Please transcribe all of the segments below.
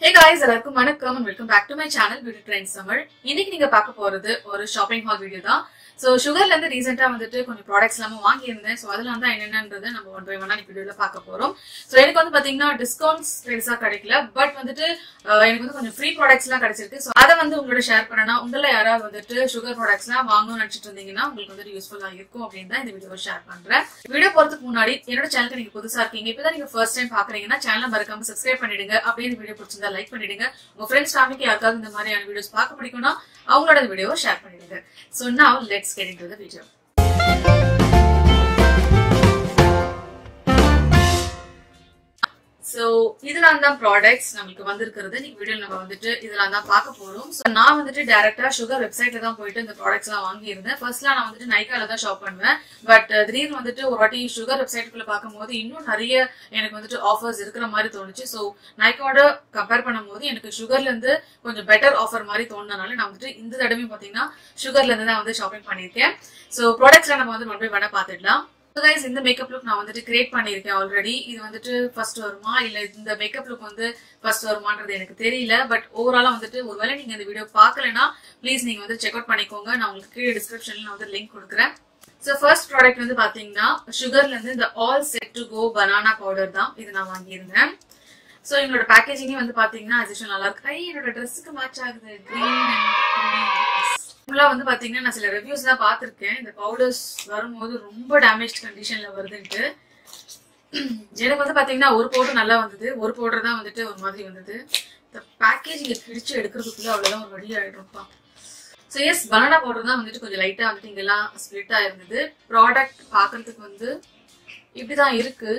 ஹே guys எல்லாருக்கும் வணக்கம் and welcome back to my channel beauty trends Tamil இன்னைக்கு நீங்க பார்க்க போறது ஒரு ஷாப்பிங் ஹால் வீடியோ தான் ஸோ சுகர்ல இருந்து ரீசெண்டா வந்துட்டு கொஞ்சம் ப்ராடக்ட்ஸ் எல்லாமே வாங்கியிருந்தேன் ஸோ அதுல வந்து என்னென்னது நம்ம ஒன் பை ஒன்னா வீடியோல பார்க்க போறோம் ஸோ எனக்கு வந்து பாத்தீங்கன்னா டிஸ்கவுண்ட்ஸ் பெருசா கிடைக்கல பட் வந்துட்டு அஹ், எனக்கு வந்து கொஞ்சம் ஃப்ரீ ப்ராடக்ட்ஸ் எல்லாம் கிடைச்சிருக்கு ஸோ அதை வந்து உங்களோட ஷேர் பண்ணனா உங்கள யாராவது வந்துட்டு சுகர் ப்ராடக்ட்ஸ் எல்லாம் வாங்கணும்னு நினைச்சிட்டு இருந்தீங்கன்னா உங்களுக்கு வந்துட்டு யூஸ்ஃபுல்லா இருக்கும் அப்படின்னு தான் இந்த வீடியோ ஷேர் பண்றேன் வீடியோ போறதுக்கு முன்னாடி என்னோட சேனலுக்கு நீங்க புதுசா இருக்கீங்க இப்பதான் நீங்க ஃபர்ஸ்ட் டைம் பாக்குறீங்கன்னா சேனல் மறக்காம சப்ஸ்கிரைப் பண்ணிடுங்க அப்படியே இந்த வீடியோ பிடிச்சிருந்தா லைக் பண்ணிடுங்க உங்க ஃப்ரெண்ட்ஸ் ஃபேமிலிக்கு யாருக்காவது இந்த மாதிரியான வீடியோஸ் பார்க்க பிடிக்கும்னா அவங்களோட இந்த வீடியோவை ஷேர் பண்ணிடுங்க so now let's get into the video so இதெல்லாம் தான் ப்ராடக்ட்ஸ் நமக்கு வந்திருக்கிறது இன்னைக்கு வீடியோ நம்ம வந்துட்டு இதெல்லாம் தான் பார்க்க போறோம் சோ நான் வந்துட்டு டைரக்டா சுகர் வெப்சைட்ல தான் போயிட்டு இந்த ப்ராடக்ட்ஸ் எல்லாம் வாங்கியிருந்தேன் ஃபர்ஸ்ட்லாம் நான் வந்துட்டு நைக்கால தான் ஷாப் பண்ணுவேன் பட் திடீர்னு வந்துட்டு ஒரு வாட்டி சுகர் வெப்சைட்டுக்குள்ள பார்க்கும்போது இன்னும் நிறைய எனக்கு வந்துட்டு ஆஃபர்ஸ் இருக்கிற மாதிரி தோணுச்சு ஸோ நைக்காவோட கம்பேர் பண்ணும்போது எனக்கு சுகர்ல இருந்து கொஞ்சம் பெட்டர் ஆஃபர் மாதிரி தோணுனால நான் வந்துட்டு இந்த தடவையும் பாத்தீங்கன்னா சுகர்ல இருந்து தான் வந்து ஷாப்பிங் பண்ணியிருக்கேன் ஸோ ப்ராடக்ட்ஸ்லாம் நம்ம வந்து ஒன் பை ஒன்னா பார்த்துடலாம் கைஸ் இந்த மேக்கப் லுக் நான் வந்துட்டு கிரியேட் பண்ணியிருக்கேன் ஆல்ரெடி இது வந்துட்டு ஃபர்ஸ்ட் வருமா இல்ல இந்த மேக்கப் லுக் வந்து ஃபர்ஸ்ட் வருமான்றது எனக்கு தெரியல பட் ஓவராலா வந்துட்டு ஒருவேளை நீங்க இந்த வீடியோ பார்க்கலனா ப்ளீஸ் நீங்க வந்து செக் அவுட் பண்ணிக்கோங்க நான் உங்களுக்கு கீழே டிஸ்கிரிப்ஷன்ல நான் வந்து லிங்க் கொடுக்குறேன் ஸோ ஃபர்ஸ்ட் ப்ராடக்ட் வந்து பாத்தீங்கன்னா சுகர்ல இருந்து இந்த all set to go banana powder தான் இது நான் வாங்கியிருந்தேன் ஸோ எங்களோட பேக்கேஜிங்கே வந்து பாத்தீங்கன்னா as usual நல்லா இருக்கு ஐ என்னோட ட்ரெஸ்ஸுக்கு மேட்ச் ஆகுது கிரீன் ஃபுல்லா வந்து பாத்தீங்கன்னா நான் சில ரிவ்யூஸ் தான் பார்த்திருக்கேன் இந்த பவுடர்ஸ் வரும்போது ரொம்ப டேமேஜ் கண்டிஷன்ல வருதுன்ட்டு எனக்கு வந்து பாத்தீங்கன்னா ஒரு பவுடர் நல்லா வந்தது ஒரு பவுடர் தான் வந்துட்டு ஒரு மாதிரி வந்தது இந்த பேக்கேஜிங்க கிழிச்சு எடுக்கிறதுக்குள்ள அவ்வளவுதான் ஒரு வழி ஆயிடும்ப்பா ஸோ எஸ் பனானா பவுடர் தான் வந்துட்டு கொஞ்சம் லைட்டா வந்துட்டு இங்கெல்லாம் ஸ்ப்ளிட் ஆயிருந்தது ப்ராடக்ட் பார்க்கறதுக்கு வந்து இப்படிதான் இருக்கு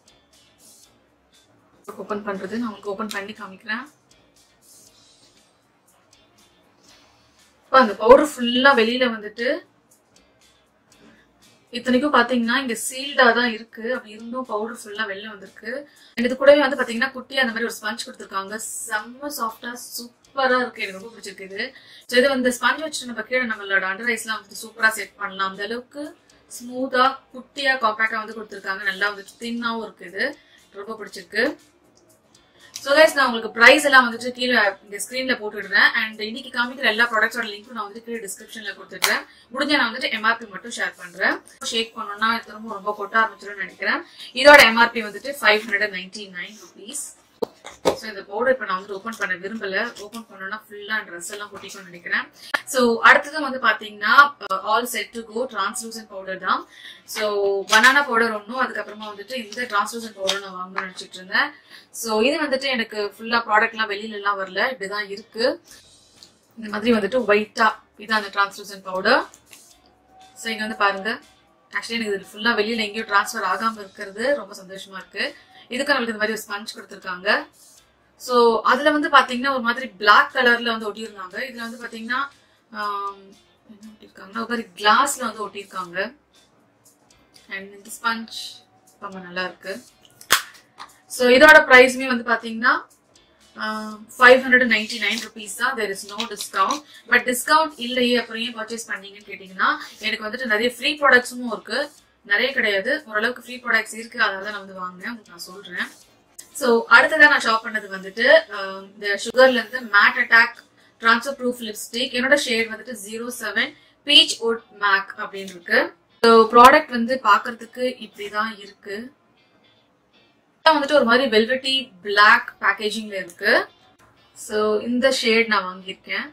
ஓபன் பண்றது நான் உங்களுக்கு ஓபன் பண்ணி காமிக்கிறேன் இப்போ அந்த பவுடர் ஃபுல்லா வெளியில வந்துட்டு இத்தனைக்கும் பாத்தீங்கன்னா இங்க சீல்டா தான் இருக்கு அப்படி இருந்தும் பவுடர் ஃபுல்லா வெளில வந்திருக்கு And இது கூடவே வந்து பாத்தீங்கன்னா குட்டி அந்த மாதிரி ஒரு ஸ்பஞ்ச் கொடுத்துருக்காங்க செம்ம சாஃப்டா சூப்பரா இருக்கு எனக்கு ரொம்ப பிடிச்சிருக்கு இது ஸோ இது வந்து ஸ்பஞ்ச் வச்சுட்டு நம்ம கீழே நம்மளோட அண்டர் ஐஸ்லாம் வந்து சூப்பரா செட் பண்ணலாம் அந்த அளவுக்கு ஸ்மூத்தா குட்டியா காம்பேக்டா வந்து கொடுத்துருக்காங்க நல்லா வந்துட்டு தின்னாவும் இருக்கு இது ரொம்ப பிடிச்சிருக்கு ஸோ கைஸ் நான் உங்களுக்கு ப்ரைஸ் எல்லாம் வந்துட்டு கீழே இந்த ஸ்க்ரீன்ல போட்டுடுறேன் அண்ட் இன்னைக்கு காமிக்கிற எல்லா ப்ராடக்ட்ஸோட லிங்க்கும் நான் வந்து கீழே டிஸ்கிரிப்ஷன்ல கொடுத்துடுறேன் முடிஞ்ச நான் வந்துட்டு எம்ஆர்பி மட்டும் ஷேர் பண்றேன் ஷேக் பண்ணோம்னா இது திரும்ப ரொம்ப கொட்ட ஆரம்பிச்சிடும் நினைக்கிறேன் இதோட எம்ஆர்பி வந்துட்டு five hundred ninety nine rupees so இந்த பவுடர் இப்போ நான் வந்து ஓப்பன் பண்ண விரும்பல ஓப்பன் பண்ணோம்னா ஃபுல்லா ட்ரெஸ் எல்லாம் கொட்டிக்கும்னு நினைக்கிறேன் ஸோ அடுத்தது வந்து பாத்தீங்கன்னா all set to go translucent powder தான் ஸோ பனானா பவுடர் ஒன்றும் அதுக்கப்புறமா வந்துட்டு இந்த டிரான்ஸ்லூசன் பவுடர் நான் வாங்கணும்னு நினைச்சிட்டு இருந்தேன் ஸோ இது வந்துட்டு எனக்கு ஃபுல்லா ப்ராடக்ட்லாம் வெளியில எல்லாம் வரல இப்படிதான் இருக்கு இந்த மாதிரி வந்துட்டு ஒயிட்டா இதான் அந்த டிரான்ஸ்லூசன் பவுடர் ஸோ இங்க வந்து பாருங்க ஆக்சுவலி எனக்கு இது ஃபுல்லா வெளியில எங்கேயும் டிரான்ஸ்ஃபர் ஆகாம இருக்கிறது ரொம்ப சந்தோஷமா இருக்கு இதுக்கு நம்மளுக்கு இந்த மாதிரி ஒரு ஸ்பஞ்ச் கொடுத்துருக்காங்க ஸோ அதுல வந்து பாத்தீங்கன்னா ஒரு மாதிரி Black கலர்ல வந்து ஒட்டியிருந்தாங்க இதுல வந்து பாத்தீங்கன்னா ஆம், என்ன ஒட்டியிருக்காங்கன்னா ஒரு மாதிரி கிளாஸ்ல வந்து ஒட்டியிருக்காங்க அண்ட் இந்த ஸ்பஞ்ச் ரொம்ப நல்லா இருக்கு ஸோ இதோட ப்ரைஸ்மே வந்து பாத்தீங்கன்னா five hundred ninety nine rupees தான் there is no discount but discount இல்லையே அப்புறம் ஏன் பர்ச்சேஸ் பண்ணீங்கன்னு கேட்டிங்கன்னா எனக்கு வந்துட்டு நிறைய ஃப்ரீ ப்ராடக்ட்ஸும் இருக்கு நிறைய கிடையாது ஓரளவுக்கு ஃப்ரீ ப்ராடக்ட்ஸ் இருக்கு அதனால தான் நான் வந்து வாங்கினேன் உங்களுக்கு நான் சொல்றேன் ஸோ அடுத்ததா நான் ஷாப் பண்ணது வந்துட்டு அஹ், இந்த சுகர்ல இருந்து matte attack transfer proof lipstick என்னோட ஷேட் வந்துட்டு zero seven peach ode make அப்படின்னு இருக்கு ஸோ ப்ராடக்ட் வந்து பார்க்கிறதுக்கு இப்படிதான் இருக்கு இதெல்லாம் வந்துட்டு ஒரு மாதிரி வெல்வெட்டி பிளாக் பேக்கேஜிங்ல இருக்கு ஸோ இந்த ஷேட் நான் வாங்கியிருக்கேன்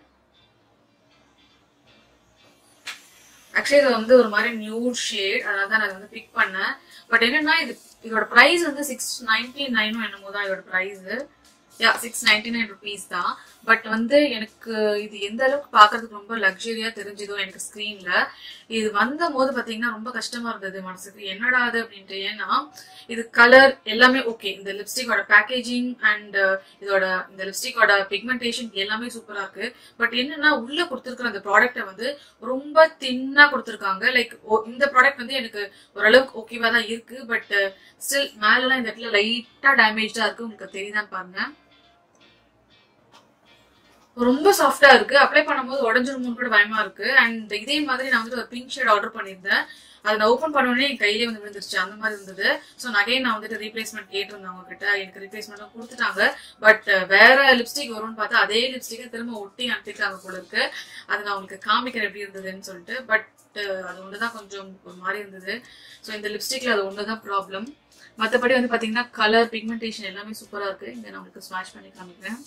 ஆக்சுவலி இது வந்து ஒரு மாதிரி நியூ ஷேட் அதனால தான் நான் வந்து பிக் பண்ணேன் பட் என்னன்னா இது இதோட பிரைஸ் வந்து சிக்ஸ் நைன்டி நைனும் என்னமோ தான் இதோட பிரைஸ் யா சிக்ஸ் நைன்டி நைன் ருபீஸ் தான் பட் வந்து எனக்கு இது எந்த அளவுக்கு பார்க்கிறதுக்கு ரொம்ப லக்ஸரியா தெரிஞ்சதோ எனக்கு ஸ்க்ரீன்ல இது வந்த போது பாத்தீங்கன்னா ரொம்ப கஷ்டமா இருந்தது மனசுக்கு என்னடா அது அப்படின்ட்டு ஏன்னா இது கலர் எல்லாமே ஓகே இந்த லிப்ஸ்டிக்கோட பேக்கேஜிங் அண்ட் இதோட இந்த லிப்ஸ்டிக்கோட பிக்மெண்டேஷன் எல்லாமே சூப்பரா இருக்கு பட் என்னன்னா உள்ள கொடுத்துருக்கிற அந்த ப்ராடக்ட்டை வந்து ரொம்ப தின்னா கொடுத்துருக்காங்க லைக் இந்த ப்ராடக்ட் வந்து எனக்கு ஓரளவுக்கு ஓகேவா தான் இருக்கு பட் ஸ்டில் மேலலாம் இந்த இடத்துல லைட்டா டேமேஜா இருக்கு உங்களுக்கு தெரியுதான்னு பாருங்க ரொம்ப சாஃப்டா இருக்கு அப்ளை பண்ணும்போது உடஞ்சிருமோன்னு கூட பயமா இருக்கு அண்ட் இதே மாதிரி நான் வந்துட்டு ஒரு பிங்க் ஷேட் ஆர்டர் பண்ணியிருந்தேன் அதை நான் ஓப்பன் பண்ணோடனே என் கையிலே வந்து விழுந்துருச்சு அந்த மாதிரி இருந்தது ஸோ நகைன் நான் வந்துட்டு ரீப்ளேஸ்மெண்ட் கேட்டிருந்தேன் அவங்க கிட்ட எனக்கு ரீப்ளேஸ்மெண்ட்டும் கொடுத்துட்டாங்க பட் வேற லிப்ஸ்டிக் வரும்னு பார்த்தா அதே லிப்ஸ்டிக்கை திரும்ப ஒட்டி அனுப்பிட்டாங்க போல இருக்கு அதை நான் உங்களுக்கு காமிக்கிறேன் எப்படி இருந்ததுன்னு சொல்லிட்டு பட் அது ஒண்ணுதான் கொஞ்சம் ஒரு மாதிரி இருந்தது ஸோ இந்த லிப்ஸ்டிக்ல அது ஒண்ணுதான் ப்ராப்ளம் மற்றபடி வந்து பாத்தீங்கன்னா கலர் பிக்மெண்டேஷன் எல்லாமே சூப்பரா இருக்கு இங்க நான் உங்களுக்கு ஸ்வாட்ச் பண்ணி காமிக்கிறேன்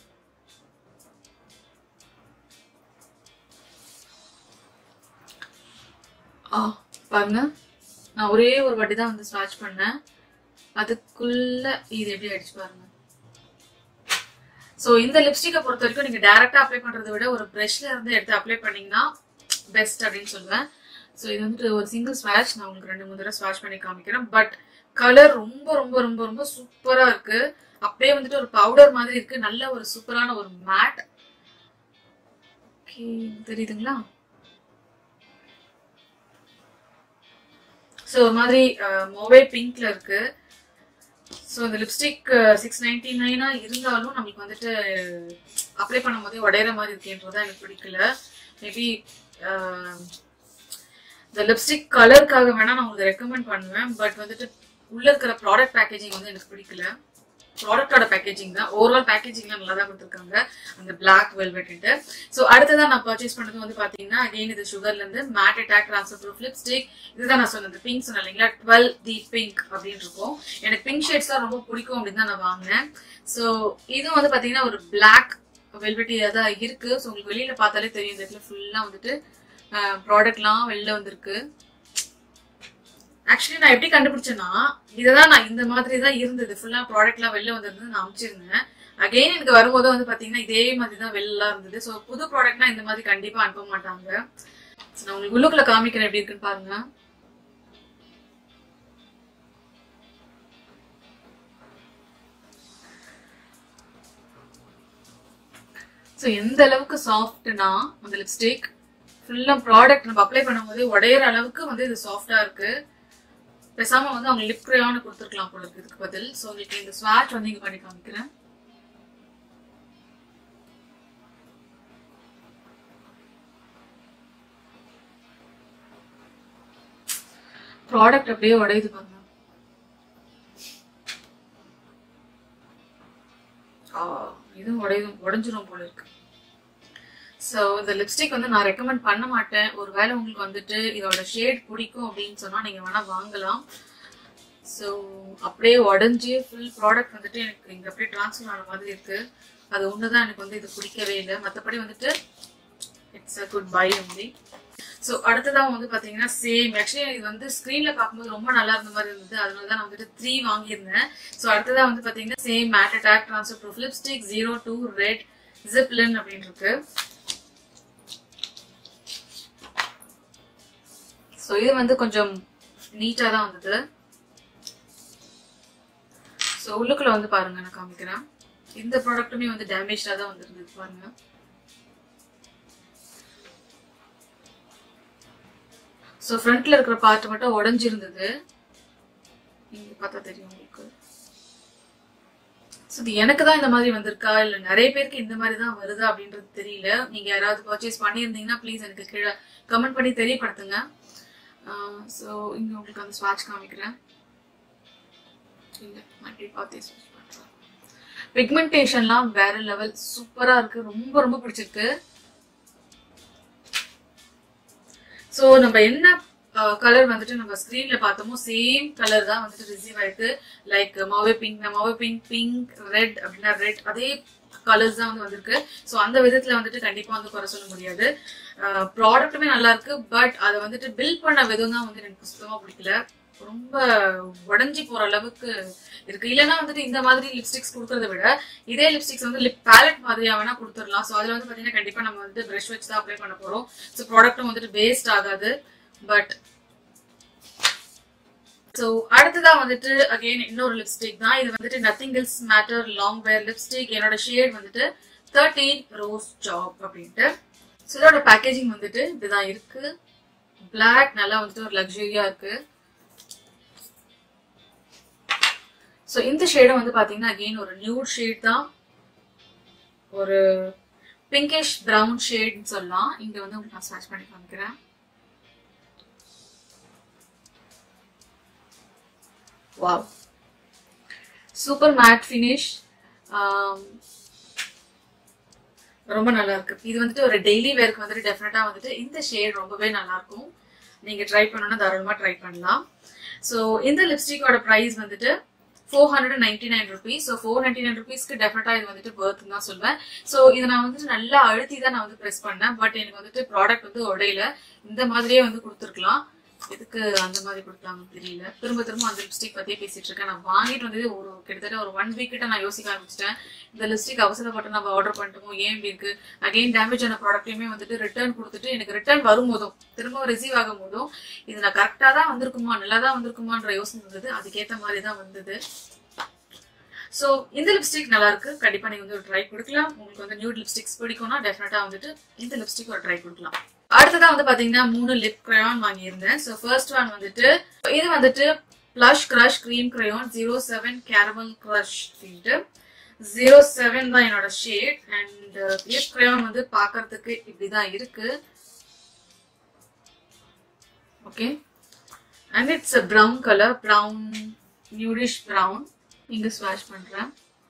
ஆ பாருங்க நான் ஒரே ஒரு வாட்டி தான் வந்து ஸ்வாட்ச் பண்ணேன் அதுக்குள்ள இது எப்படி அடிச்சு பாருங்க ஸோ இந்த லிப்ஸ்டிக்கை பொறுத்த வரைக்கும் நீங்க டைரக்டா அப்ளை பண்றதை விட ஒரு ப்ரஷ்ல இருந்து எடுத்து அப்ளை பண்ணீங்கன்னா பெஸ்ட் அப்படின்னு சொல்லுவேன் ஸோ இது வந்துட்டு ஒரு சிங்கிள் ஸ்வாட்ச் நான் உங்களுக்கு ரெண்டு மூணு தடவை ஸ்வாட்ச் பண்ணி காமிக்கிறேன் பட் கலர் ரொம்ப ரொம்ப ரொம்ப ரொம்ப சூப்பரா இருக்கு அப்படியே வந்துட்டு ஒரு பவுடர் மாதிரி இருக்கு நல்ல ஒரு சூப்பரான ஒரு மேட் ஓகே தெரியுதுங்களா ஸோ ஒரு மாதிரி மொவே பிங்க்ல இருக்கு ஸோ இந்த லிப்ஸ்டிக் சிக்ஸ் நைன்டி நைனா இருந்தாலும் நம்மளுக்கு வந்துட்டு அப்ளை பண்ணும் போதே உடையிற மாதிரி இருக்கேன்றதா எனக்கு பிடிக்கல மேபி இந்த லிப்ஸ்டிக் கலருக்காக வேணா நான் உங்களுக்கு ரெக்கமெண்ட் பண்ணுவேன் பட் வந்துட்டு உள்ள இருக்கிற ப்ராடக்ட் பேக்கேஜிங் வந்து எனக்கு பிடிக்கல ப்ராடக்டோட பேக்கேஜிங் தான் ஓவரால் பேக்கேஜிங்லாம் நல்லா தான் கொடுத்துருக்காங்க அந்த பிளாக் வெல்வெட்டு ஸோ அடுத்ததான் நான் பர்ச்சேஸ் பண்ணது வந்து பாத்தீங்கன்னா அகைன் இது சுகர்ல இருந்து matte attack transfer proof lipstick இதுதான் நான் சொன்னது பிங்க் சொன்னேன் இல்லைங்களா டுவெல் தி பிங்க் அப்படின்னு இருக்கும் எனக்கு பிங்க் ஷேட்ஸ்லாம் ரொம்ப பிடிக்கும் அப்படின்னு தான் நான் வாங்கினேன் ஸோ இதுவும் வந்து பாத்தீங்கன்னா ஒரு பிளாக் வெல்வெட்டியா தான் இருக்கு ஸோ உங்களுக்கு வெளியில பார்த்தாலே தெரியும் இந்த இடத்துல ஃபுல்லா வந்துட்டு ப்ராடக்ட்லாம் வெளில வந்திருக்கு ஆக்சுவலி நான் எப்படி கண்டுபிடிச்சேன்னா இததான் நான் இந்த மாதிரி தான் இருந்தது ஃபுல்லா ப்ராடக்ட்லாம் வெளில வந்திருந்து நான் அமைச்சிருந்தேன் அகைன் எனக்கு வரும்போது வந்து பாத்தீங்கன்னா இதே மாதிரி தான் வெளில இருந்தது ஸோ புது ப்ராடக்ட்னா இந்த மாதிரி கண்டிப்பா அனுப்ப மாட்டாங்க So, நான் உங்களுக்கு உள்ளுக்குள்ள காமிக்கிறேன் எப்படி இருக்குன்னு பாருங்க ஸோ எந்த அளவுக்கு சாஃப்ட்னா அந்த லிப்ஸ்டிக் ஃபுல்லா ப்ராடக்ட் நம்ம அப்ளை பண்ணும்போது உடையிற அளவுக்கு வந்து இது சாஃப்டா இருக்கு பேசாம வந்து அவங்க லிப் க்ரையான்னு கொடுத்துருக்கலாம் போல இருக்கு இதுக்கு பதில் ஸோ உங்களுக்கு இந்த ஸ்வாட்ச் வந்து இங்க பண்ணி காமிக்கிறேன் ப்ராடக்ட் அப்படியே உடையுது பாருங்க ஆ, இதுவும் உடையுது உடைஞ்சிரும் போல இருக்கு ஸோ இந்த லிப்ஸ்டிக் வந்து நான் ரெக்கமெண்ட் பண்ண மாட்டேன் ஒருவேளை உங்களுக்கு வந்துட்டு இதோட ஷேட் பிடிக்கும் அப்படின்னு சொன்னா நீங்க வேணா வாங்கலாம் ஸோ அப்படியே உடஞ்சி ஃபுல் ப்ராடக்ட் வந்துட்டு எனக்கு இங்க அப்படியே ட்ரான்ஸ்ஃபர் ஆன மாதிரி இருக்கு அது ஒண்ணுதான் எனக்கு வந்து இது பிடிக்கவே இல்லை மற்றபடி வந்துட்டு it's a good buy only so அடுத்ததான் வந்து பாத்தீங்கன்னா சேம் ஆக்சுவலி இது வந்து ஸ்க்ரீன்ல பார்க்கும்போது ரொம்ப நல்லா இருந்த மாதிரி இருந்தது அதனால தான் நான் வந்துட்டு த்ரீ வாங்கியிருந்தேன் ஸோ அடுத்ததான் வந்து பாத்தீங்கன்னா same matte attack transfer proof lipstick zero two red Zeppelin அப்படின்னு இருக்கு ஸோ இது வந்து கொஞ்சம் நீட்டாக தான் வந்தது ஸோ உள்ளுக்குள்ள வந்து பாருங்க நான் காமிக்கிறேன் இந்த ப்ராடக்ட்டுமே வந்து டேமேஜாக தான் வந்திருந்தது பாருங்க ஸோ ஃப்ரண்ட்ல இருக்கிற பார்ட் மட்டும் உடஞ்சிருந்தது இங்க பார்த்தா தெரியும் உங்களுக்கு ஸோ இது எனக்கு தான் இந்த மாதிரி வந்திருக்கா இல்லை நிறைய பேருக்கு இந்த மாதிரி தான் வருதா அப்படின்றது தெரியல நீங்க யாராவது பர்ச்சேஸ் பண்ணியிருந்தீங்கன்னா ப்ளீஸ் எனக்கு கீழே கமெண்ட் பண்ணி தெரியப்படுத்துங்க ஸோ இங்க உங்களுக்கு அந்த ஸ்வாட்ச் காமிக்கிறேன் இல்லை மறுபடியும் பார்த்தே ஸ்வாட்ச் பண்ணுறேன் பிக்மெண்டேஷன்லாம் வேற லெவல் சூப்பரா இருக்கு ரொம்ப ரொம்ப பிடிச்சிருக்கு ஸோ நம்ம என்ன கலர் வந்துட்டு நம்ம ஸ்க்ரீன்ல பார்த்தோமோ சேம் கலர் தான் வந்துட்டு ரிசீவ் ஆயிருக்கு like mauve pink mauve pink pink red அப்படின்னா ரெட் அதே கலர்ஸ் தான் வந்து வந்திருக்கு ஸோ அந்த விதத்துல வந்துட்டு கண்டிப்பா வந்து குறை சொல்ல முடியாது ப்ராடக்ட்டுமே நல்லா இருக்கு பட் அதை வந்துட்டு பில் பண்ண விதம் தான் வந்து எனக்கு சுத்தமா பிடிக்கல ரொம்ப உடஞ்சி போற அளவுக்கு இருக்கு இல்லைன்னா வந்துட்டு இந்த மாதிரி லிப்ஸ்டிக்ஸ் கொடுக்கறத விட இதே லிப்ஸ்டிக்ஸ் வந்து லிப் பேலட் மாதிரியா வேணா கொடுத்துடலாம் ஸோ அதுல வந்து பாத்தீங்கன்னா கண்டிப்பா நம்ம வந்து ப்ரஷ் வச்சு தான் அப்ளை பண்ண போறோம் ஸோ ப்ராடக்ட்டும் வந்துட்டு வேஸ்ட் ஆகாது பட் ஸோ அடுத்ததா வந்துட்டு அகைன் இன்னொரு லிப்ஸ்டிக் தான் இது வந்துட்டு nothing else matter long wear lipstick என்னோட ஷேட் வந்துட்டு தேர்ட்டீன் ரோஸ் ஜாப் அப்படின்ட்டு ஸோ இதோட பேக்கேஜிங் வந்துட்டு இதுதான் இருக்கு பிளாக் நல்லா வந்துட்டு ஒரு லக்ஸரியா இருக்கு ஸோ இந்த ஷேடும் வந்து பாத்தீங்கன்னா அகெயின் ஒரு நியூட் ஷேட் தான் ஒரு பிங்கிஷ் பிரவுன் ஷேட்னு சொல்லலாம் இங்க வந்து உங்களுக்கு நான் ஸ்வாட்ச் பண்ணி காமிக்கிறேன் வாவ் சூப்பர் மேட் ஃபினிஷ் ரொம்ப நல்லா இருக்கு இது வந்துட்டு ஒரு டெய்லி வேர்க்கு வந்துட்டு டெஃபினட்டா வந்துட்டு இந்த ஷேட் ரொம்பவே நல்லா இருக்கும் நீங்க ட்ரை பண்ணணும்னா தாராளமா ட்ரை பண்ணலாம் ஸோ இந்த லிப்ஸ்டிக்கோட ப்ரைஸ் வந்துட்டு four hundred ninety nine rupees so four ninety nine ருபீஸ்க்கு டெஃபினட்டா இது வந்துட்டு பர்த் தான் சொல்வேன் ஸோ இதை நான் வந்துட்டு நல்லா அழுத்தி தான் நான் வந்து ப்ரெஸ் பண்ணேன் பட் எனக்கு வந்துட்டு ப்ராடக்ட் வந்து உடையில இந்த மாதிரியே வந்து கொடுத்துருக்கலாம் எதுக்கு அந்த மாதிரி கொடுத்தாங்கன்னு தெரியல திரும்ப திரும்ப அந்த லிப்ஸ்டிக் பத்தியே பேசிட்டு இருக்கேன் நான் வாங்கிட்டு வந்தது ஒரு கிட்டத்தட்ட ஒரு ஒன் வீக் கிட்ட நான் யோசிக்க ஆரம்பிச்சிட்டேன் இந்த லிப்ஸ்டிக் அவசரப்பட்டு நம்ம ஆர்டர் பண்ணிட்டோமோ ஏன் இப்படி இருக்கு அகைன் டேமேஜ் ஆன ப்ராடக்ட்டையுமே வந்துட்டு ரிட்டர்ன் கொடுத்துட்டு எனக்கு ரிட்டர்ன் வரும்போதும் திரும்ப ரிசீவ் ஆகும் போதும் இது நான் கரெக்டா தான் வந்திருக்குமா நல்லா தான் வந்திருக்குமான்ற யோசனை இருந்தது அதுக்கேற்ற மாதிரி தான் வந்தது ஸோ இந்த லிப்ஸ்டிக் நல்லா இருக்கு கண்டிப்பா நீங்க வந்து ஒரு ட்ரை கொடுக்கலாம் உங்களுக்கு வந்து நியூ லிப்ஸ்டிக்ஸ் பிடிக்கும்னா டெஃபினட்டா வந்துட்டு இந்த லிப்ஸ்டிக் ஒரு ட்ரை கொடுக்கலாம் அடுத்ததா வந்து பாத்தீங்கன்னா மூணு லிப் கிரையான் வாங்கியிருந்தேன் ஸோ ஃபர்ஸ்ட் ஒன் வந்துட்டு இது வந்துட்டு blush crush cream crayon zero seven caramel crush அப்படின்ட்டு ஜீரோ செவன் தான் என்னோட ஷேட் அண்ட் லிப் கிரையான் வந்து பாக்குறதுக்கு இப்படிதான் இருக்கு okay and it's brown colour brown nudish brown இங்க ஸ்வாஷ் பண்றேன்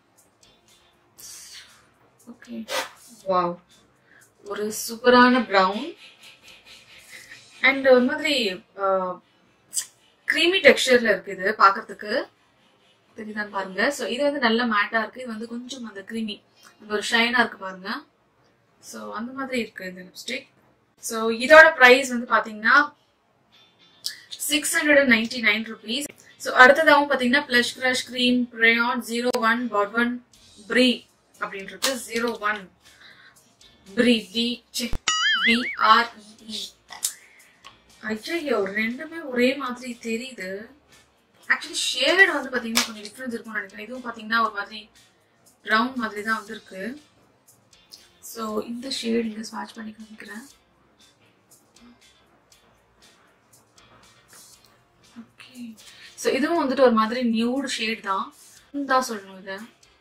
ஓகே வாவ் ஒரு சூப்பரான ப்ரௌன் அண்ட் ஒரு மாதிரி க்ரீமி டெக்ஸ்டர்ல இருக்கு இது பாக்குறதுக்கு தெரியுதான்னு பாருங்க ஸோ இது வந்து நல்ல மேட்டா இருக்கு இது வந்து கொஞ்சம் அந்த க்ரீமி அந்த ஒரு ஷைனா இருக்கு பாருங்க ஸோ அந்த மாதிரி இருக்கு இந்த லிப்ஸ்டிக் ஸோ இதோட ப்ரைஸ் வந்து பாத்தீங்கன்னா six hundred and ninety nine rupees so அடுத்ததாகவும் பார்த்தீங்கன்னா blush crush cream crayon zero one bad one bree அப்படின்றது zero one bree B B R E E ஐயோ ரெண்டுமே ஒரே மாதிரி தெரியுது ஆக்சுவலி ஷேட் வந்து பார்த்தீங்கன்னா கொஞ்சம் டிஃப்ரென்ஸ் இருக்கும்னு நினைக்கிறேன் இதுவும் பார்த்தீங்கன்னா ஒரு மாதிரி ப்ரௌன் மாதிரி தான் வந்திருக்கு ஸோ இந்த ஷேட் இங்கே ஸ்வாட்ச் பண்ணி காமிக்கிறேன் ஓகே ஸோ இதுவும் வந்துட்டு ஒரு மாதிரி நியூட் ஷேட் தான் தான் சொல்லணும் இதை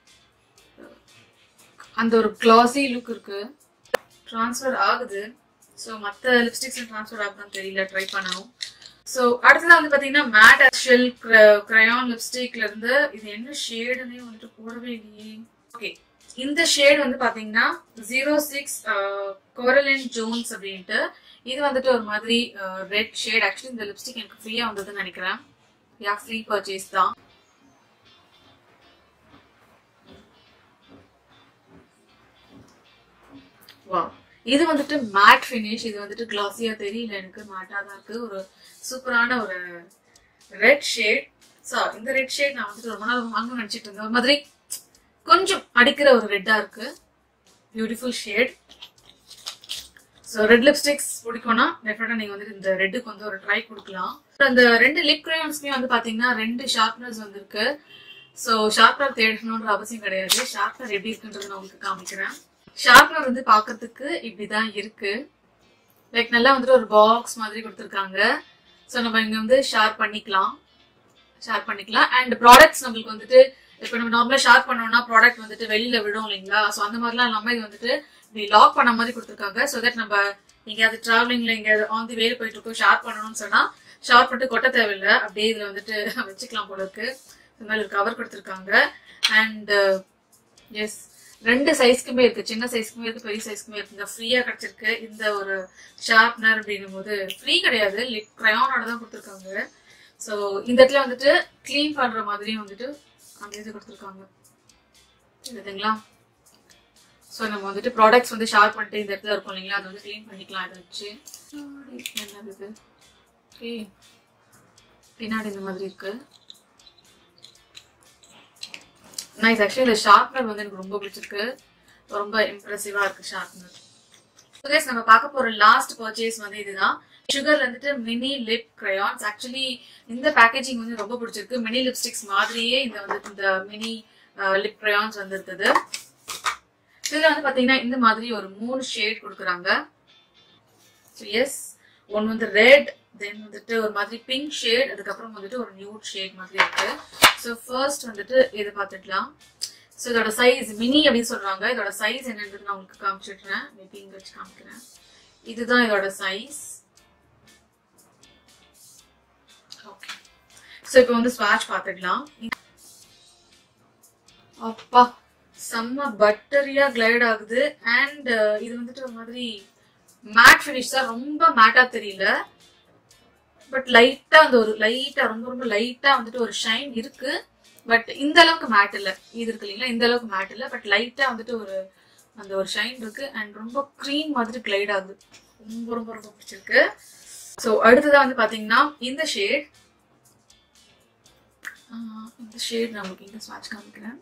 அந்த ஒரு கிளாசி லுக் இருக்கு ட்ரான்ஸ்ஃபர் ஆகுது ஸோ மற்ற லிப்ஸ்டிக்ஸ் ட்ரான்ஸ்ஃபர் ஆகுதான்னு தெரியல ட்ரை பண்ணணும் ஸோ அடுத்ததான் வந்து பார்த்தீங்கன்னா மேட் ஷெல் கிரையான் லிப்ஸ்டிக்ல இருந்து இது என்ன ஷேடுன்னே வந்துட்டு போடவே இல்லையே ஓகே இந்த ஷேட் வந்து பாத்தீங்கன்னா ஜீரோ சிக்ஸ் கோரலின் ஜோன்ஸ் அப்படின்ட்டு இது வந்துட்டு ஒரு மாதிரி ரெட் ஷேட் ஆக்சுவலி இந்த லிப்ஸ்டிக் எனக்கு ஃப்ரீயா வந்ததுன்னு நினைக்கிறேன் யா ஃப்ரீ பர்ச்சேஸ் தான் வா இது வந்துட்டு மேட் ஃபினிஷ் இது வந்துட்டு கிளாஸியா தெரியல எனக்கு மேட்டா தான் இருக்கு ஒரு சூப்பரான ஒரு ரெட் ஷேட் ஸோ இந்த ரெட் ஷேட் நான் வந்துட்டு ரொம்ப நாள் வாங்க நினைச்சிட்டு இருந்தேன் ஒரு மாதிரி கொஞ்சம் அடிக்கிற ஒரு ரெட்டா இருக்கு beautiful shade so red lipsticks பிடிக்கும்னா டெஃபினட்டா நீங்க வந்துட்டு இந்த ரெட்டுக்கு வந்து ஒரு ட்ரை கொடுக்கலாம் அந்த ரெண்டு லிப் கிரையான்ஸ்மே வந்து பாத்தீங்கன்னா ரெண்டு ஷார்ப்னர்ஸ் வந்திருக்கு ஸோ ஷார்ப்னர் தேடணுன்ற அவசியம் கிடையாது ஷார்ப்னர் எப்படி இருக்குன்றது நான் உங்களுக்கு காமிக்கிறேன் ஷார்ப்னர் வந்து பார்க்கறதுக்கு இப்படிதான் இருக்கு லைக் நல்லா வந்துட்டு ஒரு பாக்ஸ் மாதிரி கொடுத்துருக்காங்க ஸோ நம்ம இங்க வந்து ஷேர் பண்ணிக்கலாம் ஷேர் பண்ணிக்கலாம் அண்ட் ப்ராடக்ட்ஸ் நம்மளுக்கு வந்துட்டு இப்போ நம்ம நார்மலா ஷேர் பண்ணோம்னா ப்ராடக்ட் வந்துட்டு வெளியில விடும் இல்லைங்களா ஸோ அந்த மாதிரிலாம் இல்லாம இது வந்துட்டு இப்படி லாக் பண்ண மாதிரி கொடுத்துருக்காங்க ஸோ தட் நம்ம எங்கேயாவது டிராவலிங்ல எங்கேயாவது ஆன் தி வேல போயிட்டு இருக்கோம் ஷேர் பண்ணணும்னு சொன்னா ஷேர் பண்ணிட்டு கொட்ட தேவையில்லை அப்படியே இதுல வந்துட்டு வச்சுக்கலாம் போல இருக்கு இந்த மாதிரி கவர் கொடுத்துருக்காங்க அண்ட் எஸ் ரெண்டு சைஸ்க்குமே இருக்கு சின்ன சைஸ்க்குமே இருக்கு பெரிய சைஸ்க்குமே இருக்குங்க ஃப்ரீயா கிடைச்சிருக்கு இந்த ஒரு ஷார்ப்னர் அப்படின்னும் போது ஃப்ரீ கிடையாது லிப் க்ரையானோட தான் கொடுத்துருக்காங்க ஸோ இந்த இடத்துல வந்துட்டு க்ளீன் பண்ற மாதிரியும் வந்துட்டு அந்த இது கொடுத்துருக்காங்க தெரியுதுங்களா ஸோ நம்ம வந்துட்டு ப்ராடக்ட்ஸ் வந்து ஷேர் பண்ணிட்டு இந்த இடத்துல இருக்கும் இல்லைங்களா அதை வந்து க்ளீன் பண்ணிக்கலாம் அதை வச்சு என்னது இது ஓகே பின்னாடி இந்த மாதிரி இருக்கு நைஸ் ஆக்சுவலி இந்த ஷார்ப்னர் வந்து எனக்கு ரொம்ப பிடிச்சிருக்கு ரொம்ப இம்ப்ரெசிவா இருக்கு ஷார்ப்னர் கைஸ் நம்ம பார்க்க போற லாஸ்ட் பர்ச்சேஸ் வந்து இதுதான் சுகர்ல வந்துட்டு மினி லிப் கிரையான்ஸ் ஆக்சுவலி இந்த பேக்கேஜிங் வந்து ரொம்ப பிடிச்சிருக்கு மினி லிப்ஸ்டிக்ஸ் மாதிரியே இந்த வந்து இந்த மினி லிப் கிரையான்ஸ் வந்திருக்குது இதுல வந்து பாத்தீங்கன்னா இந்த மாதிரி ஒரு மூணு ஷேட் கொடுக்குறாங்க எஸ் ஒன் வந்து ரெட் தென் வந்துட்டு ஒரு மாதிரி பிங்க் ஷேட் அதுக்கப்புறம் வந்துட்டு ஒரு நியூட் ஷேட் மாதிரி இருக்கு ஸோ ஃபர்ஸ்ட் வந்துட்டு இதை பார்த்துக்கலாம் ஸோ இதோட சைஸ் மினி அப்படின்னு சொல்றாங்க இதோட சைஸ் என்னன்றது நான் உங்களுக்கு காமிச்சிடுறேன் மேபி இங்க வச்சு காமிக்கிறேன் இதுதான் இதோட சைஸ் ஓகே ஸோ இப்போ வந்து ஸ்வாட்ச் பார்த்துக்கலாம் அப்பா செம்ம பட்டரியா கிளைட் ஆகுது அண்ட் இது வந்துட்டு ஒரு மாதிரி மேட் ஃபினிஷ் தான் ரொம்ப மேட்டா தெரியல பட் லைட்டா அந்த ஒரு லைட்டா ரொம்ப ரொம்ப லைட்டா வந்துட்டு ஒரு ஷைன் இருக்கு பட் இந்த அளவுக்கு மேட் இல்ல இது இருக்கு இல்லைங்களா இந்த அளவுக்கு மேட் இல்ல பட் லைட்டா வந்துட்டு ஒரு அந்த ஒரு ஷைன் இருக்கு அண்ட் ரொம்ப க்ரீம் மாதிரி கிளைட் ஆகுது ரொம்ப ரொம்ப ரொம்ப பிடிச்சிருக்கு ஸோ அடுத்ததா வந்து பாத்தீங்கன்னா இந்த ஷேட் இந்த ஷேட் நான் உங்களுக்கு இங்க ஸ்வாட்ச் காமிக்கிறேன்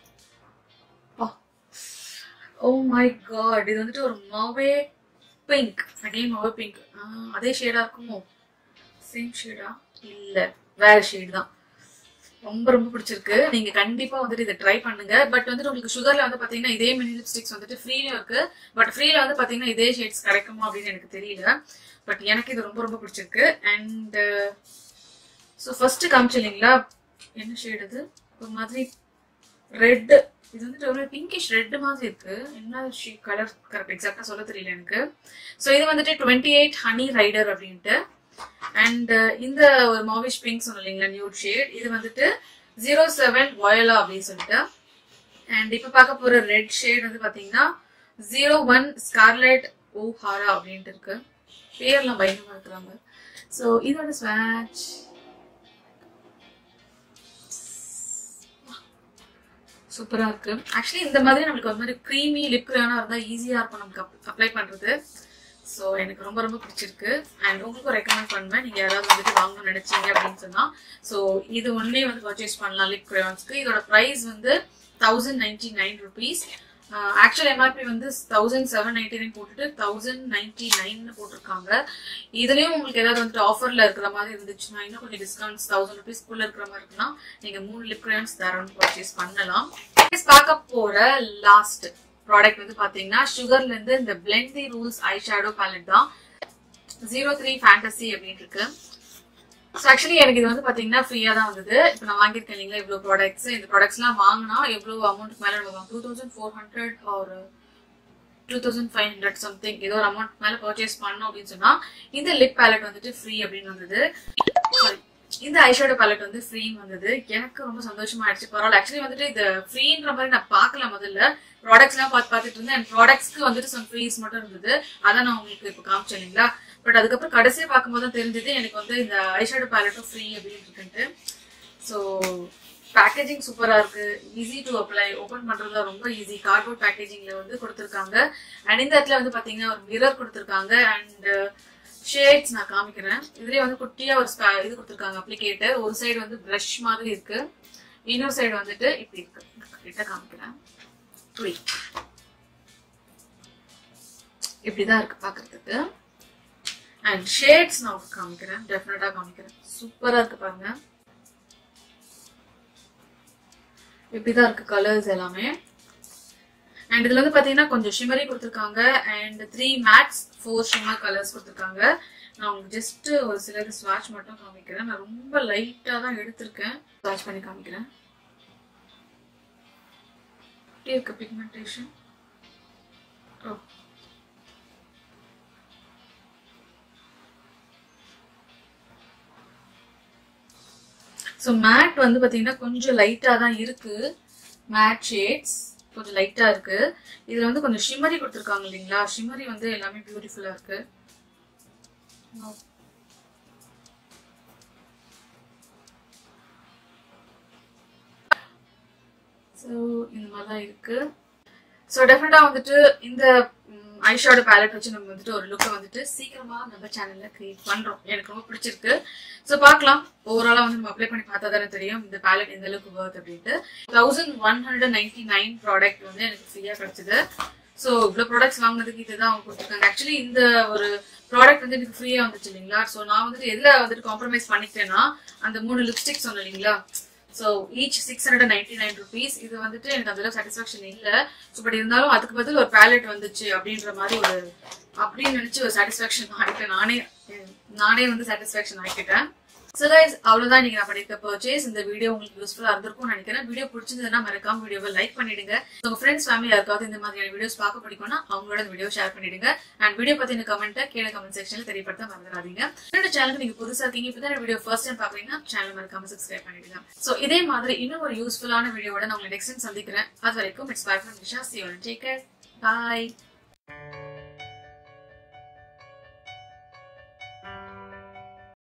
ஓ மை காட் இது வந்துட்டு ஒரு மாவே பிங்க் அகைன் மாவே பிங்க் அதே ஷேடா இருக்குமோ சேம் ஷேடா இல்ல வேற ஷேட் தான் ரொம்ப ரொம்ப பிடிச்சிருக்கு நீங்க கண்டிப்பா வந்துட்டு இதை ட்ரை பண்ணுங்க பட் வந்துட்டு உங்களுக்கு சுகர்ல வந்து பாத்தீங்கன்னா இதே மினி லிப்ஸ்டிக்ஸ் வந்துட்டு ஃப்ரீலயும் இருக்கு பட் ஃப்ரீல வந்து பாத்தீங்கன்னா இதே ஷேட்ஸ் கிடைக்குமா அப்படின்னு எனக்கு தெரியல பட் எனக்கு இது ரொம்ப ரொம்ப பிடிச்சிருக்கு அண்ட் ஸோ ஃபர்ஸ்ட் காமிச்சு இல்லைங்களா என்ன ஷேட் இது ஒரு மாதிரி ரெட் இது வந்துட்டு ஒரு பிங்கிஷ் ரெட் மாதிரி இருக்கு என்ன கலர் கரெக்ட் எக்ஸாக்டா சொல்ல தெரியல எனக்கு ஸோ இது வந்துட்டு டுவெண்ட்டி எயிட் ஹனி ரைடர் அப்படின்ட்டு அண்ட் இந்த ஒரு மாவிஷ் பிங்க் சொன்னோம் இல்லைங்களா நியூட் ஷேட் இது வந்துட்டு ஜீரோ செவன் வயலா அப்படின்னு சொல்லிட்டு அண்ட் இப்போ பார்க்க போற ரெட் ஷேட் வந்து பாத்தீங்கன்னா zero one Scarlett O'Hara அப்படின்ட்டு இருக்கு பேர்லாம் பயங்கரமா இருக்கிறாங்க ஸோ இதோட ஸ்வாட்ச் சூப்பரா இருக்கு ஆக்சுவலி இந்த மாதிரி நம்மளுக்கு ஒரு மாதிரி க்ரீமி லிப் கிரானா இருந்தா ஈஸியா இருக்கும் நமக்கு அப்ளை பண்றது ஸோ எனக்கு ரொம்ப ரொம்ப பிடிச்சிருக்கு அண்ட் உங்களுக்கும் ரெக்கமெண்ட் பண்ணுவேன் நீங்க யாராவது வந்துட்டு வாங்கணும்னு நினைச்சீங்க அப்படின்னு சொன்னா ஸோ இது ஒன்னே வந்து பர்ச்சேஸ் பண்ணலாம் லிப் கிரையான்ஸ்க்கு இதோட ப்ரைஸ் வந்து thousand ninety nine rupees actual MRP வந்து தௌசண்ட் செவன் நைன்டி நைன் போட்டுட்டு தௌசண்ட் நைன்டி நைன் போட்டிருக்காங்க இதுலயும் உங்களுக்கு ஏதாவது வந்துட்டு ஆஃபர்ல இருக்கிற மாதிரி இருந்துச்சுன்னா இன்னும் கொஞ்சம் டிஸ்கவுண்ட்ஸ் தௌசண்ட் ருபீஸ்க்குள்ள இருக்கிற மாதிரி இருக்குன்னா நீங்க மூணு லிப் கிரையான்ஸ் தாராளம் பர்ச்சேஸ் பண்ணலாம் பார்க்க போற லாஸ்ட் ப்ராடக்ட் வந்து பாத்தீங்கன்னா சுகர்ல இருந்து இந்த blend the rules eye shadow palette தான் ஜீரோ த்ரீ ஃபேண்டசி அப்படின்னு இருக்கு ஸோ ஆக்சுவலி எனக்கு இது வந்து பாத்தீங்கன்னா ஃப்ரீயா தான் வந்தது இப்போ நான் வாங்கியிருக்கேன் இல்லைங்களா இவ்வளோ ப்ராடக்ட்ஸ் இந்த ப்ராடக்ட்ஸ் எல்லாம் வாங்கினா எவ்வளவு அமௌண்ட் மேல நம்ம டூ தௌசண்ட் ஃபோர் ஹண்ட்ரட் ஒரு two thousand five hundred something ஏதோ ஒரு அமௌண்ட் மேல பர்ச்சேஸ் பண்ணோம் அப்படின்னு சொன்னா இந்த லிப் பேலட் வந்துட்டு ஃப்ரீ அப்படின்னு வந்தது சாரி இந்த ஐஷேடோ பேலட் வந்து ஃப்ரீன்னு வந்தது எனக்கு ரொம்ப சந்தோஷமா ஆயிடுச்சு பரவாயில்ல ஆக்சுவலி வந்துட்டு இது ஃப்ரீன்ற மாதிரி நான் பார்க்கல முதல்ல ப்ராடக்ட்ஸ் எல்லாம் பார்த்து பார்த்துட்டு இருந்தேன் அண்ட் ப்ராடக்ட்ஸ்க்கு வந்துட்டு சம் ஃப்ரீஸ் மட்டும் இருந்தது அதான் நான் உங்களுக்கு இப்போ காமிச்சேன் இல்லைங்களா பட் அதுக்கப்புறம் கடைசியா பார்க்கும்போது தான் தெரிஞ்சது எனக்கு வந்து இந்த ஐஷேடோ பேலட்டும் ஃப்ரீ அப்படின்னு இருக்குன்ட்டு ஸோ பேக்கேஜிங் சூப்பரா இருக்கு ஈஸி டு அப்ளை ஓபன் பண்றது ரொம்ப ஈஸி கார்ட்போர்ட் பேக்கேஜிங்ல வந்து கொடுத்துருக்காங்க அண்ட் இந்த இடத்துல வந்து பாத்தீங்கன்னா ஒரு மிரர் கொடுத்துருக்காங்க அண்ட் ஷேட்ஸ் நான் காமிக்கிறேன் இதுலயே வந்து குட்டியா ஒரு spa- இது கொடுத்துருக்காங்க அப்ளிகேட்டர் ஒரு சைடு வந்து பிரஷ் மாதிரி இருக்கு இன்னொரு சைடு வந்துட்டு இப்படி இருக்கு கிட்ட காமிக்கிறேன் Wait. இப்படிதான் இருக்கு பாக்குறதுக்கு அண்ட் ஷேட்ஸ் நான் உங்களுக்கு காமிக்கிறேன் டெஃபினட்டா காமிக்கிறேன் சூப்பரா இருக்கு பாருங்க இப்படிதான் இருக்கு கலர்ஸ் எல்லாமே அண்ட் இதுல வந்து பாத்தீங்கன்னா கொஞ்சம் ஷிமரி கொடுத்துருக்காங்க and three mattes four shimmer colours கொடுத்துருக்காங்க நான் உங்களுக்கு ஜஸ்ட் ஒரு சிலது ஸ்வாட்ச் மட்டும் காமிக்கிறேன் நான் ரொம்ப லைட்டா தான் எடுத்திருக்கேன் ஸ்வாட்ச் பண்ணி காமிக்கிறேன் எப்படி இருக்கு பிக்மெண்டேஷன் ஓ ஸோ மேட் வந்து பார்த்தீங்கன்னா கொஞ்சம் லைட்டாக தான் இருக்கு மேட் ஷேட்ஸ் கொஞ்சம் லைட்டாக இருக்கு இதில் வந்து கொஞ்சம் ஷிமரி கொடுத்துருக்காங்க இல்லைங்களா ஷிமரி வந்து எல்லாமே பியூட்டிஃபுல்லாக இருக்கு ஸோ இந்த மாதிரி தான் இருக்கு ஸோ டெஃபினட்டாக வந்துட்டு இந்த ஐஷாடோ பேலட் வச்சு நம்ம வந்துட்டு ஒரு லுக்கை வந்துட்டு சீக்கிரமா நம்ம சேனல்ல கிரியேட் பண்றோம் எனக்கு ரொம்ப பிடிச்சிருக்கு ஸோ பார்க்கலாம் ஓவராலா வந்து நம்ம அப்ளை பண்ணி பார்த்தா தானே தெரியும் இந்த பேலட் எந்த அளவுக்கு ஒர்த் அப்படின்ட்டு thousand one hundred ninety nine product வந்து எனக்கு ஃப்ரீயா கிடைச்சது ஸோ இவ்வளோ ப்ராடக்ட்ஸ் வாங்கினதுக்கு இதுதான் அவங்க கொடுத்துருக்காங்க ஆக்சுவலி இந்த ஒரு ப்ராடக்ட் வந்து எனக்கு ஃப்ரீயா வந்துச்சு இல்லைங்களா ஸோ நான் வந்துட்டு எதுல வந்துட்டு காம்ப்ரமைஸ் பண்ணிக்கிட்டேன்னா அந்த மூணு லிப்ஸ்டிக் சொன்னேன் இல்லைங்களா so each six hundred ninety nine rupees இது வந்துட்டு எனக்கு அந்த சாட்டிஸ்ஃபேக்ஷன் இல்லை ஸோ பட் இருந்தாலும் அதுக்கு பதில் ஒரு பேலட் வந்துச்சு அப்படின்ற மாதிரி ஒரு அப்படின்னு நினைச்சு ஒரு சாட்டிஸ்ஃபேக்ஷன் ஆகிட்டேன் நானே நானே வந்து சாட்டிஸ்ஃபேக்ஷன் ஆகிக்கிட்டேன் ஸோ கைஸ் அவ்வளவுதான் இன்னைக்கு நான் பண்ணிருக்க பர்ச்சேஸ் இந்த வீடியோ உங்களுக்கு யூஸ்ஃபுல்லா இருந்திருக்கும் நினைக்கிறேன் வீடியோ பிடிச்சிருந்ததுன்னா மறக்காம வீடியோவை லைக் பண்ணிடுங்க உங்க ஃப்ரெண்ட்ஸ் ஃபேமிலி யாருக்காவது இந்த மாதிரியான வீடியோஸ் பார்க்க பிடிக்கும்னா அவங்களோட வீடியோ ஷேர் பண்ணிடுங்க அண்ட் வீடியோ பத்தின கமெண்ட்டை கீழே கமெண்ட் செக்ஷன்ல தெரியப்படுத்த மறந்துடாதீங்க என்னோட சேனலுக்கு நீங்க புதுசா இருக்கீங்க இப்பதான் வீடியோ ஃபர்ஸ்ட் டைம் பாக்குறீங்கன்னா சேனல் மறக்காம சப்ஸ்கிரைப் பண்ணிடுங்க சோ இதே மாதிரி இன்னும் ஒரு யூஸ்ஃபுல்லான வீடியோட நான் உங்களை நெக்ஸ்ட் டைம் சந்திக்கிறேன் அது வரைக்கும் it's bye from Nisha see you take care bye